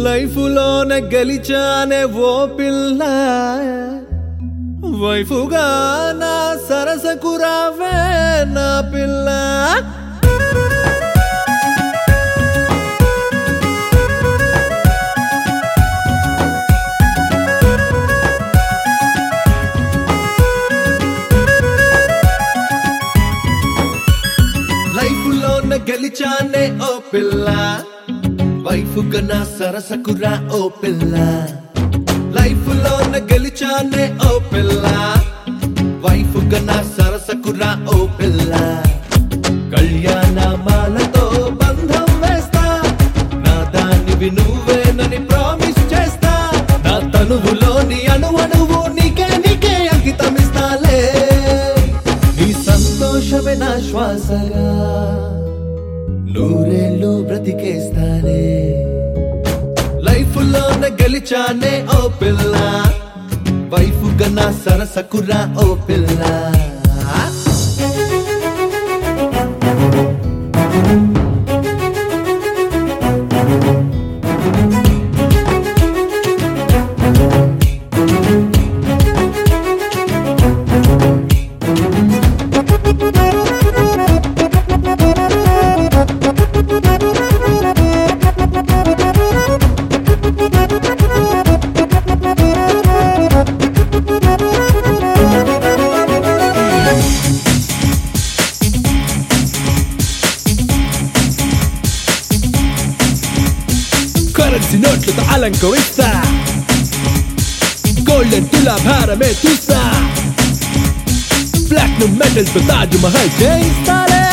life లోనే గెలిచానే ఓ పిల్ల వైఫుగా నా సరసకు రావే నా పిల్ల లైఫ్ లోనే గెలిచానే ఓ పిల్ల వైఫుగా నా సరసకు రా ఓ పిల్ల లైఫ్ లోన గెలిచానే ఓ పిల్ల వైఫుగా నా సరసకు రా ఓ పిల్ల కళ్యాణమాలతో బంధం వేస్తా నా దానివి నువ్వేనని ప్రామిస్ చేస్తా నా తనువులోని అణువణువు నీకే నీకే అంకితమిస్తాలే నీ సంతోషమే నా శ్వాసగా నూరేళ్ళు బ్రతికేస్తానే లైఫ్ లోన గెలిచానే ఓ పిల్ల వైఫ్ గన్నా సరసకురా ఓ పిల్ల కరెన్సీ నోట్లతో అలంకరిస్తా గోల్డెన్ తులాభారమే చూస్తా ప్లాటినం మెడల్ తో తాజ్ మహల్ చేయిస్తాలే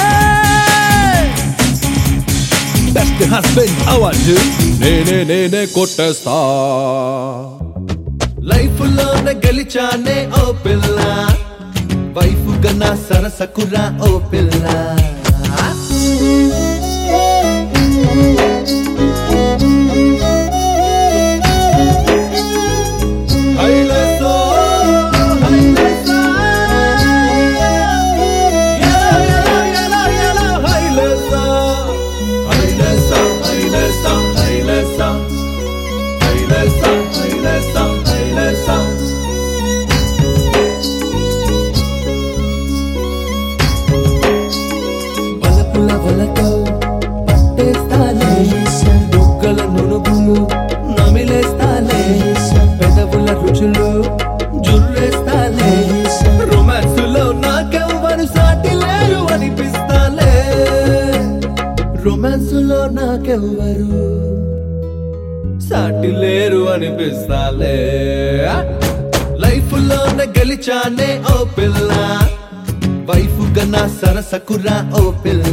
బెస్ట్ హస్బెండ్ అవార్డు నేనే నేనే కొట్టేస్తా లైఫ్ లోనే గెలిచానే ఓ పిల్ల వైఫ్ గన్నా సరసకురా ఓ పిల్ల హైలెసో హైలెసో యలా యలా యలా యలా హైలెసో హైలెసో హైలెసో హైలెసో హైలెసో హైలెసో హైలెసో వలపుల వలతో పట్టేస్తాలే బుగ్గల నునుగులు నమిలేస్తాలే పెదవుల రుచులు జుర్రేస్తాలే రొమాన్సులో నాకెవ్వరు సాటి లేరు అనిపిస్తాలే రొమాన్సులో నాకెవ్వరు సాటి లేరు అనిపిస్తాలే లైఫ్ లోనే గెలిచానే ఓ పిల్ల వైఫ్ గన్నా సరసకురా ఓ పిల్ల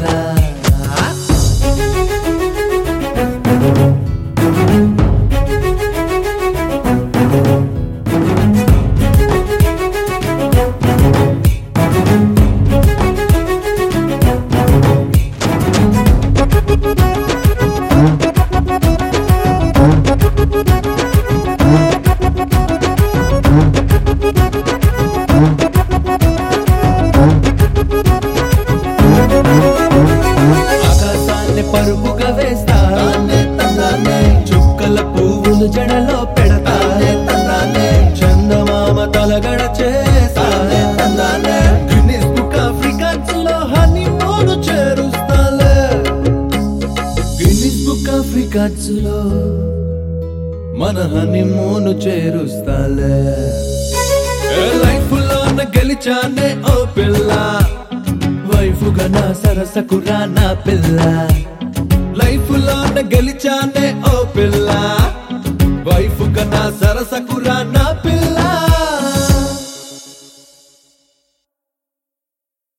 ఆకాశాన్ని పరుగుగా వేస్తానే తన్నానే చుక్కల పువ్వులు జడలో పెడతానే తన్నానే చందమామ తలగడ చేస్తానే తన్నానే గిన్నిస్ బుక్ ఆఫ్ రికార్డ్స్ లో హనీమూన్ చేరుస్తాలే గిన్నిస్ బుక్ ఆఫ్ రికార్డ్స్ లో మన హనీమూన్ చేరుస్తాలే లైఫ్ లోన గెలిచానే ఓ పిల్ల వైఫుగా నా సరసకురా నా పిల్ల లైఫ్ లోన గెలిచానే ఓ పిల్ల వైఫుగా నా సరసకురా నా